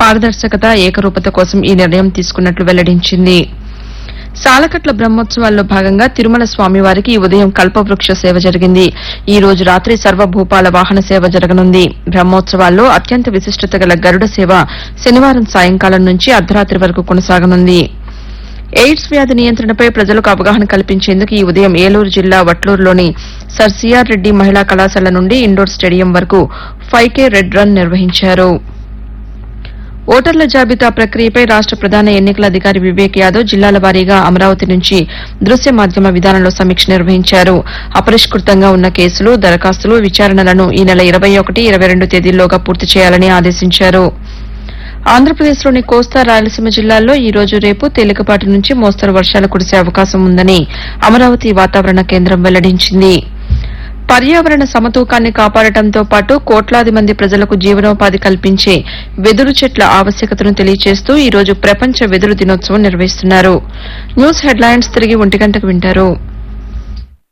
పారదర్శకత ఏకరూపత కోసం ఈ నిర్ణయం తీసుకున్నట్లు వెల్లడించింది సాలకట్ల బ్రహ్మోత్సవాల్లో భాగంగా తిరుమల స్వామివారికి ఈ ఉదయం కల్పవృక్ష సేవ జరిగింది ఈ రోజు రాత్రి సర్వభూపాల వాహన సేవ జరగనుంది బ్రహ్మోత్సవాల్లో అత్యంత విశిష్టత గల గరుడ సేవ శనివారం సాయంకాలం నుంచి అర్ధరాత్రి వరకు కొనసాగనుంది ఎయిడ్స్ వ్యాధి నియంత్రణపై ప్రజలకు అవగాహన కల్పించేందుకు ఈ ఉదయం ఏలూరు జిల్లా వట్లూరులోని సర్ సిఆర్ రెడ్డి మహిళా కళాశాల నుండి ఇండోర్ స్టేడియం వరకు ఫైవ్ కే రెడ్ రన్ నిర్వహించారు ఓటర్ల జాబితా ప్రక్రియపై రాష్ట ప్రధాన ఎన్నికల అధికారి వివేక్ యాదవ్ జిల్లాల వారీగా అమరావతి నుంచి దృశ్య మాధ్యమ విధానంలో సమీక్ష నిర్వహించారు అపరిష్కృతంగా ఉన్న కేసులు దరఖాస్తులు విచారణలను ఈ నెల ఇరవై ఒకటి ఇరవై రెండు తేదీల్లోగా పూర్తి చేయాలని ఆదేశించారు ఆంధ్రప్రదేశ్లోని కోస్తా రాయలసీమ జిల్లాల్లో ఈ రోజు రేపు తేలికపాటి నుంచి మోస్తరు వర్షాలు కురిసే అవకాశం ఉందని అమరావతి వాతావరణ కేంద్రం వెల్లడించింది పర్యావరణ సమతూకాన్ని కాపాడటంతో పాటు కోట్లాది మంది ప్రజలకు జీవనోపాధి కల్పించే వెదురు చెట్ల ఆవశ్యకతను తెలియజేస్తూ ఈ రోజు ప్రపంచ వెదురు దినోత్సవం నిర్వహిస్తున్నారు న్యూస్ హెడ్లైన్స్ తిరిగి ఒంటి గంటకు వింటారు